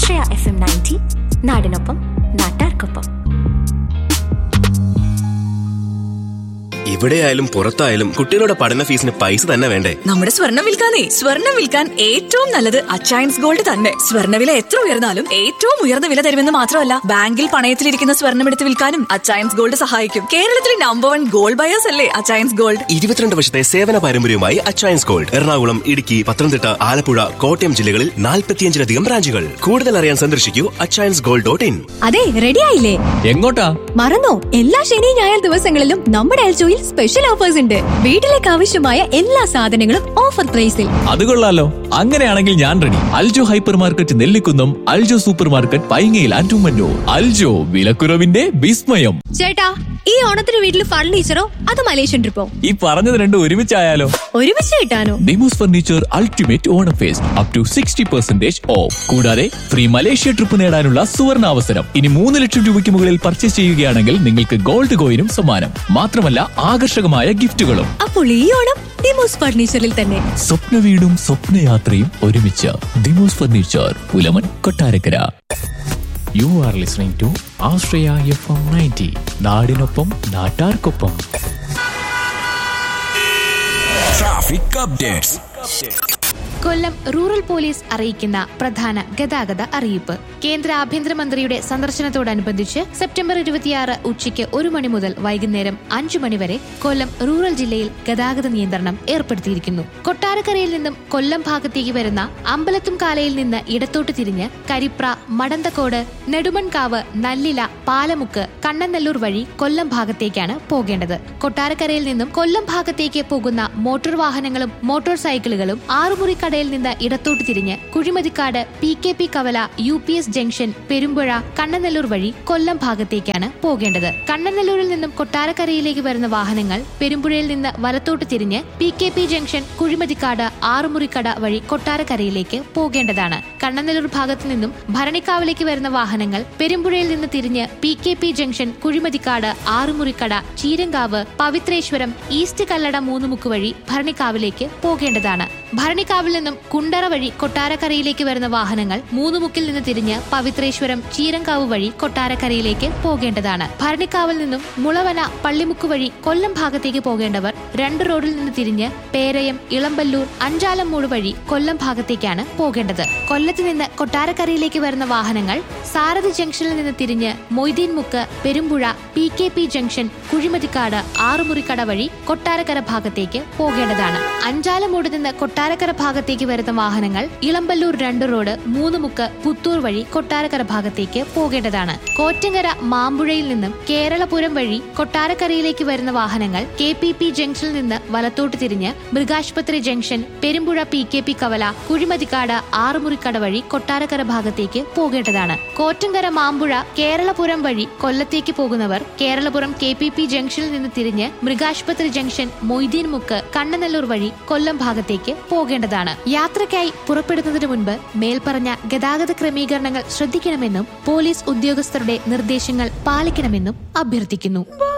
ആശ്രയ F M ninety നാടിനൊപ്പം നാട്ടാർക്കൊപ്പം ഇവിടെയായാലും പുറത്തായാലും കുട്ടികളുടെ പഠന ഫീസിന് പൈസ തന്നെ വേണ്ടേ നമ്മുടെ സ്വർണം വിൽക്കാനേ സ്വർണം വിൽക്കാൻ ഏറ്റവും നല്ലത് അച്ചയൻസ് ഗോൾഡ് തന്നെ സ്വർണ്ണവില എത്ര ഉയർന്നാലും ഏറ്റവും ഉയർന്ന വില തരുമെന്ന് മാത്രമല്ല ബാങ്കിൽ പണയത്തിലിരിക്കുന്ന സ്വർണം എടുത്ത് വിൽക്കാനും അച്ചയൻസ് ഗോൾഡ് സഹായിക്കും കേരളത്തിലെ നമ്പർ വൺ ഗോൾഡ് ബയേഴ്സ് അല്ലേ അച്ചയൻസ് ഗോൾഡ് ഇരുപത്തിരണ്ട് വർഷത്തെ സേവന പാരമ്പര്യവുമായി അച്ചയൻസ് ഗോൾഡ് എറണാകുളം ഇടുക്കി പത്തനംതിട്ട ആലപ്പുഴ കോട്ടയം ജില്ലകളിൽ നാൽപ്പത്തിയഞ്ചിലധികം ബ്രാഞ്ചുകൾ കൂടുതൽ അറിയാൻ സന്ദർശിക്കൂ അച്ചയൻസ് ഗോൾഡ് ഡോട്ട് ഇൻ അതെ റെഡി ആയില്ലേ എങ്ങോട്ടാ മറന്നോ എല്ലാ ശനി ഞായർ ദിവസങ്ങളിലും നമ്മുടെ എൽജോയിൽ സ്പെഷ്യൽ ഓഫേഴ്സ് ഉണ്ട് വീട്ടിലേക്ക് ആവശ്യമായ എല്ലാ സാധനങ്ങളും ഓഫർ പ്രൈസിൽ അത് കൊള്ളാലോ അങ്ങനെയാണെങ്കിൽ ഞാൻ ready Aljo hyper market Nellikunnam Aljo super market പൈങ്ങയിൽ ആൻഡുമന്നൂർ അൽജോ വിലക്കുറവിന്റെ വിസ്മയം ചേട്ടാ ഈ ഓണത്തിന് വീട്ടിൽ ഫർണിച്ചറോ അത് മലേഷ്യൻ ട്രിപ്പോ ഈ പറഞ്ഞത് രണ്ടും ഒരുമിച്ചായാലോ ഒരുമിച്ച് കിട്ടാനോ Dimos furniture ultimate Onam fest up to sixty percentage off കൂടാതെ ഫ്രീ മലേഷ്യ ട്രിപ്പ് നേടാനുള്ള സുവർണ അവസരം ഇനി മൂന്ന് ലക്ഷം രൂപയ്ക്ക് മുകളിൽ പർച്ചേസ് ചെയ്യുകയാണെങ്കിൽ നിങ്ങൾക്ക് ഗോൾഡ് കോയിനും സമ്മാനം മാത്രമല്ല ആകർഷകമായ ഗിഫ്റ്റുകളും അപ്പോൾ ഈ ഓണം ഡിമോസ് ഫർണിച്ചറിൽ തന്നെ സ്വപ്ന വീടും സ്വപ്നയാത്രയും ഒരുമിച്ച് Dimos furniture Pulamon Kottarakkara you are listening to Asraya F M ninety നാടിനൊപ്പം നാട്ടാർക്കൊപ്പം Traffic updates. Kollam rural police അറിയിക്കുന്ന പ്രധാന ഗതാഗത അറിയിപ്പ് കേന്ദ്ര ആഭ്യന്തരമന്ത്രിയുടെ സന്ദർശനത്തോടനുബന്ധിച്ച് സെപ്റ്റംബർ ഇരുപത്തിയാറ് ഉച്ചയ്ക്ക് ഒരു മണി മുതൽ വൈകുന്നേരം അഞ്ചു മണിവരെ കൊല്ലം റൂറൽ ജില്ലയിൽ ഗതാഗത നിയന്ത്രണം ഏർപ്പെടുത്തിയിരിക്കുന്നു കൊട്ടാരക്കരയിൽ നിന്നും കൊല്ലം ഭാഗത്തേക്ക് വരുന്ന അമ്പലത്തും കാലയിൽ നിന്ന് ഇടത്തോട്ട് തിരിഞ്ഞ് കരിപ്ര മടന്തക്കോട് നെടുമൺകാവ് നല്ലില പാലമുക്ക് കണ്ണനല്ലൂർ വഴി കൊല്ലം ഭാഗത്തേക്കാണ് പോകേണ്ടത് കൊട്ടാരക്കരയിൽ നിന്നും കൊല്ലം ഭാഗത്തേക്ക് പോകുന്ന മോട്ടോർ വാഹനങ്ങളും മോട്ടോർ സൈക്കിളുകളും ആറുമുറി കടയിൽ നിന്ന് ഇടത്തോട്ട് തിരിഞ്ഞ് കുഴിമതിക്കാട് പി കെ പി കവല U P S junction Perumpuzha Kannanallur വഴി കൊല്ലം ഭാഗത്തേക്കാണ് പോകേണ്ടത് കണ്ണനല്ലൂരിൽ നിന്നും കൊട്ടാരക്കരയിലേക്ക് വരുന്ന വാഹനങ്ങൾ പെരുമ്പുഴയിൽ നിന്ന് വലത്തോട്ട് തിരിഞ്ഞ് P K P junction Kuzhimathikkad Arumurikkada വഴി കൊട്ടാരക്കരയിലേക്ക് പോകേണ്ടതാണ് കണ്ണനല്ലൂർ ഭാഗത്തു നിന്നും ഭരണിക്കാവിലേക്ക് വരുന്ന വാഹനങ്ങൾ പെരുമ്പുഴയിൽ നിന്ന് തിരിഞ്ഞ് P K P junction Kuzhimathikkad Arumurikkada Cheerankavu Pavithreswaram east Kallada Moonnumukku വഴി ഭരണിക്കാവിലേക്ക് പോകേണ്ടതാണ് ഭരണിക്കാവിൽ നിന്നും കുണ്ടറ വഴി കൊട്ടാരക്കരയിലേക്ക് വരുന്ന വാഹനങ്ങൾ മൂന്നുമുക്കിൽ നിന്ന് തിരിഞ്ഞ് പവിത്രേശ്വരം ചീരങ്കാവ് വഴി കൊട്ടാരക്കരയിലേക്ക് പോകേണ്ടതാണ് ഭരണിക്കാവിൽ നിന്നും മുളവന പള്ളിമുക്ക് വഴി കൊല്ലം ഭാഗത്തേക്ക് പോകേണ്ടവർ രണ്ട് റോഡിൽ നിന്ന് തിരിഞ്ഞ് പേരയം ഇളമ്പല്ലൂർ അഞ്ചാലമ്മൂട് വഴി കൊല്ലം ഭാഗത്തേക്കാണ് പോകേണ്ടത് കൊല്ലത്ത് നിന്ന് കൊട്ടാരക്കരയിലേക്ക് വരുന്ന വാഹനങ്ങൾ സാരഥി ജംഗ്ഷനിൽ നിന്ന് തിരിഞ്ഞ് Moideen Mukku Perumpuzha P K P junction Kuzhimathikkad Arumurikkada വഴി കൊട്ടാരക്കര ഭാഗത്തേക്ക് പോകേണ്ടതാണ് അഞ്ചാലമൂട് നിന്ന് കൊട്ടാരക്കര ഭാഗത്തേക്ക് വരുന്ന വാഹനങ്ങൾ ഇളമ്പല്ലൂർ രണ്ട് റോഡ് മൂന്നുമുക്ക് പുത്തൂർ വഴി കൊട്ടാരക്കര ഭാഗത്തേക്ക് പോകേണ്ടതാണ് കോറ്റങ്ങര മാമ്പുഴയിൽ നിന്നും കേരളപുരം വഴി കൊട്ടാരക്കരയിലേക്ക് വരുന്ന വാഹനങ്ങൾ കെ പി പി ജംഗ്ഷനിൽ നിന്ന് വലത്തോട്ട് തിരിഞ്ഞ് മൃഗാശുപത്രി junction Perumpuzha P K P കവല കുഴിമതിക്കാട് ആറുമുറിക്കട വഴി കൊട്ടാരക്കര ഭാഗത്തേക്ക് പോകേണ്ടതാണ് കോറ്റങ്കര മാമ്പുഴ കേരളപുരം വഴി കൊല്ലത്തേക്ക് പോകുന്നവർ കേരളപുരം കെ പി പി ജംഗ്ഷനിൽ നിന്ന് തിരിഞ്ഞ് മൃഗാശുപത്രി ജംഗ്ഷൻ മൊയ്തീൻ മുക്ക് കണ്ണനല്ലൂർ വഴി കൊല്ലം ഭാഗത്തേക്ക് പോകേണ്ടതാണ് യാത്രയ്ക്കായി പുറപ്പെടുന്നതിന് മുൻപ് മേൽപ്പറഞ്ഞ ഗതാഗത ക്രമീകരണങ്ങൾ ശ്രദ്ധിക്കണമെന്നും പോലീസ് ഉദ്യോഗസ്ഥരുടെ നിർദ്ദേശങ്ങൾ പാലിക്കണമെന്നും അഭ്യർത്ഥിക്കുന്നു